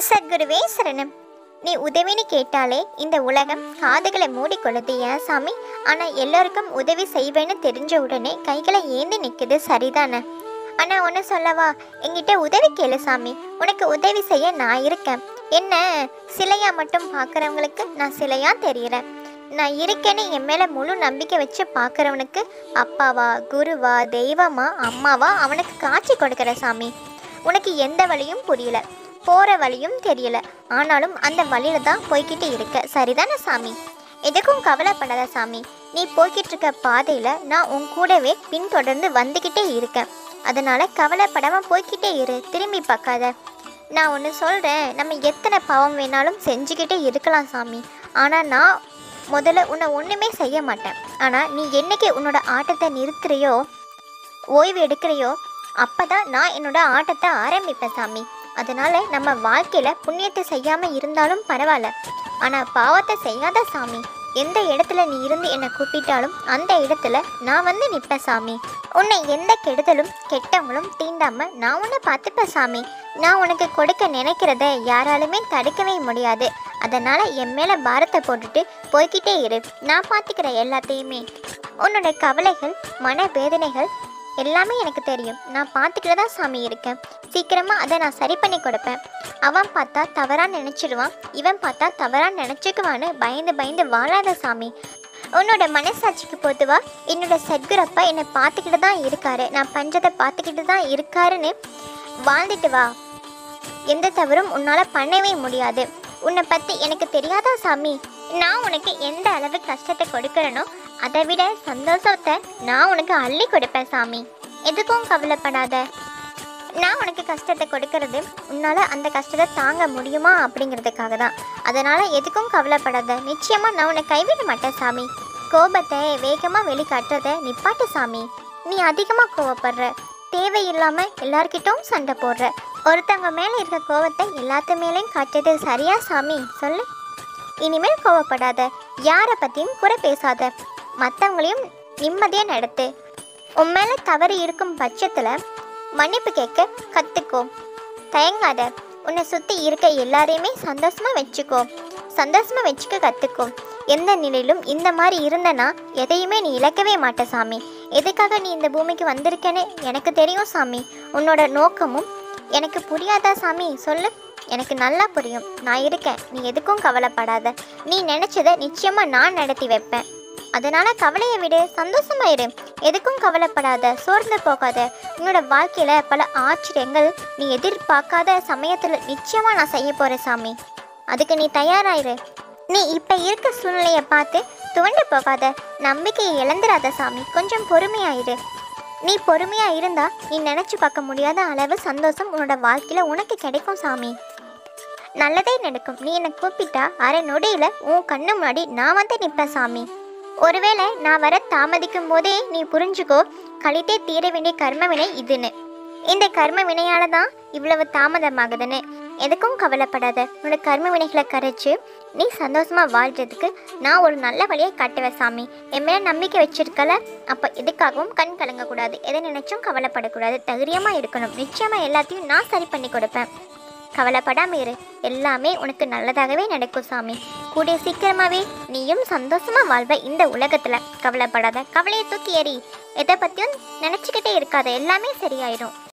சத்குருவே சரணம் நீ உதவின்னு கேட்டாலே இந்த உலகம் காதுகளை மூடிக்கொள்ளுது ஏன் சாமி ஆனால் எல்லோருக்கும் உதவி செய்வேன்னு தெரிஞ்ச உடனே கைகளை ஏந்தி நிற்குது சரிதானே ஆனால் ஒன்று சொல்லவா என்கிட்ட உதவி கேளு சாமி உனக்கு உதவி செய்ய நான் இருக்கேன் என்ன சிலையா மட்டும் பார்க்குறவங்களுக்கு நான் சிலையா தெரியுறேன் நான் இருக்கேன்னு என் மேலே முழு நம்பிக்கை வச்சு பார்க்குறவனுக்கு அப்பாவா குருவா தெய்வமா அம்மாவா அவனுக்கு காட்சி கொடுக்குற சாமி உனக்கு எந்த வழியும் புரியல போகிற வழியும் தெரியல ஆனாலும் அந்த வழியில தான் போய்கிட்டு இருக்க சரிதானே சாமி எதுக்கும் கவலைப்படாத சாமி நீ போய்கிட்டு இருக்க பாதையில் நான் உன் கூடவே பின்தொடர்ந்து வந்துக்கிட்டே இருக்கேன் அதனால கவலைப்படாமல் போய்கிட்டே இரு திரும்பி பார்க்காத நான் ஒன்று சொல்கிறேன் நம்ம எத்தனை பாவம் வேணாலும் செஞ்சுக்கிட்டே இருக்கலாம் சாமி ஆனால் நான் முதல்ல உன்னை ஒன்றுமே செய்ய மாட்டேன் ஆனால் நீ என்னைக்கு உன்னோட ஆட்டத்தை நிறுத்துறியோ ஓய்வு எடுக்கிறையோ அப்போ தான் நான் என்னோட ஆட்டத்தை ஆரம்பிப்பேன் சாமி அதனால நம்ம வாழ்க்கையில் புண்ணியத்தை செய்யாமல் இருந்தாலும் பரவாயில்ல ஆனால் பாவத்தை செய்யாத சாமி எந்த இடத்துல நீ இருந்து என்னை கூப்பிட்டாலும் அந்த இடத்துல நான் வந்து நிற்பேன் சாமி உன்னை எந்த கெடுதலும் கெட்டவங்களும் தீண்டாம நான் உன்னை பார்த்துப்பேன் சாமி நான் உனக்கு கொடுக்க நினைக்கிறத யாராலுமே தடுக்கவே முடியாது அதனால என் மேலே பாரத்தை போட்டுட்டு போய்கிட்டே இரு நான் பார்த்துக்கிறேன் எல்லாத்தையுமே உன்னோட கவலைகள் மன வேதனைகள் எல்லாமே எனக்கு தெரியும் நான் பார்த்துக்கிட்டு தான் சாமி இருக்கேன் சீக்கிரமாக அதை நான் சரி பண்ணி கொடுப்பேன் அவன் பார்த்தா தவறாக நினச்சிடுவான் இவன் பார்த்தா தவறாக நினச்சிக்குவான்னு பயந்து பயந்து வாழாத சாமி உன்னோட மனசாட்சிக்கு பொதுவா என்னோட சத்குரப்பா என்னை பார்த்துக்கிட்டு தான் இருக்காரு நான் பஞ்சத்தை பார்த்துக்கிட்டு தான் இருக்காருன்னு வாழ்ந்துட்டு வா எந்த தவறும் உன்னால் பண்ணவே முடியாது உன்னை பற்றி எனக்கு தெரியாதா சாமி நான் உனக்கு எந்த அளவு கஷ்டத்தை கொடுக்குறேனோ அதை விட சந்தோஷத்தை நான் உனக்கு அள்ளி கொடுப்பேன் சாமி எதுக்கும் கவலைப்படாத நான் உனக்கு கஷ்டத்தை கொடுக்கறது உன்னால் அந்த கஷ்டத்தை தாங்க முடியுமா அப்படிங்கிறதுக்காக தான் அதனால் எதுக்கும் கவலைப்படாத நிச்சயமாக நான் உன்னை கைவிட மாட்டேன் சாமி கோபத்தை வேகமாக வெளிக்காட்டுறத நிப்பாட்டு சாமி நீ அதிகமாக கோவப்படுற தேவையில்லாமல் எல்லார்கிட்டவும் சண்டை போடுற ஒருத்தவங்க மேலே இருக்க கோவத்தை எல்லாத்து மேலேயும் காட்டுறது சரியா சாமி சொல்லு இனிமேல் கோவப்படாத யாரை பற்றியும் குறை பேசாத மற்றவங்களையும் நிம்மதியாக நடத்து உன் மேலே தவறு இருக்கும் பட்சத்தில் மன்னிப்பு கேட்க கற்றுக்கோ தயங்காத உன்னை சுற்றி இருக்க எல்லாரையுமே சந்தோஷமாக வச்சுக்கோ சந்தோஷமாக வச்சுக்க கற்றுக்கோ எந்த நிலையிலும் இந்த மாதிரி இருந்தனா எதையுமே நீ இழக்கவே மாட்ட சாமி எதுக்காக நீ இந்த பூமிக்கு வந்திருக்கேன்னு எனக்கு தெரியும் சாமி உன்னோட நோக்கமும் எனக்கு புரியாதா சாமி சொல்லு எனக்கு நல்லா புரியும் நான் இருக்கேன் நீ எதுக்கும் கவலைப்படாத நீ நினச்சதை நிச்சயமாக நான் நடத்தி வைப்பேன் அதனால கவலையை விடு சந்தோஷமா இரு எதுக்கும் கவலைப்படாத சோர்ந்து போகாத உன்னோட வாழ்க்கையில பல ஆச்சரியங்கள் நீ எதிர்பார்க்காத சமயத்துல நிச்சயமா நான் செய்ய போறேன் சாமி அதுக்கு நீ தயாராயிரு நீ இப்ப இருக்க சூழ்நிலையை பார்த்து துவண்டு போகாத நம்பிக்கையை இழந்துடாத சாமி கொஞ்சம் பொறுமையாயிரு நீ பொறுமையா இருந்தா நீ நினைச்சு பார்க்க முடியாத அளவு சந்தோஷம் உன்னோட வாழ்க்கையில உனக்கு கிடைக்கும் சாமி நல்லதே நடக்கும் நீ என்னை கூப்பிட்டா அரை நொடியில உன் கண்ணு முன்னாடி நான் வந்து நிற்பேன் சாமி ஒருவேளை நான் வர தாமதிக்கும் போதே நீ புரிஞ்சுக்கோ கழித்தே தீர வேண்டிய கர்ம வினை இதுன்னு இந்த கர்ம வினையால தான் இவ்வளவு தாமதமாகுதுன்னு எதுக்கும் கவலைப்படாத உன்னோட கர்ம வினைகளை கரைச்சு நீ சந்தோஷமா வாழ்றதுக்கு நான் ஒரு நல்ல வழியை காட்டுவேன் சாமி என் மேல நம்பிக்கை வச்சிருக்கல அப்போ எதுக்காகவும் கண் கலங்கக்கூடாது எதை நினைச்சும் கவலைப்படக்கூடாது தைரியமா இருக்கணும் நிச்சயமா எல்லாத்தையும் நான் சரி பண்ணி கொடுப்பேன் கவலைப்படாம இரு எல்லாமே உனக்கு நல்லதாகவே நடக்கும் சாமி கூடிய சீக்கிரமாவே நீயும் சந்தோஷமா வாழ்வ இந்த உலகத்துல கவலைப்படாத கவலையை தூக்கி எறி எதை பத்தியும் நினைச்சுக்கிட்டே இருக்காத எல்லாமே சரியாயிடும்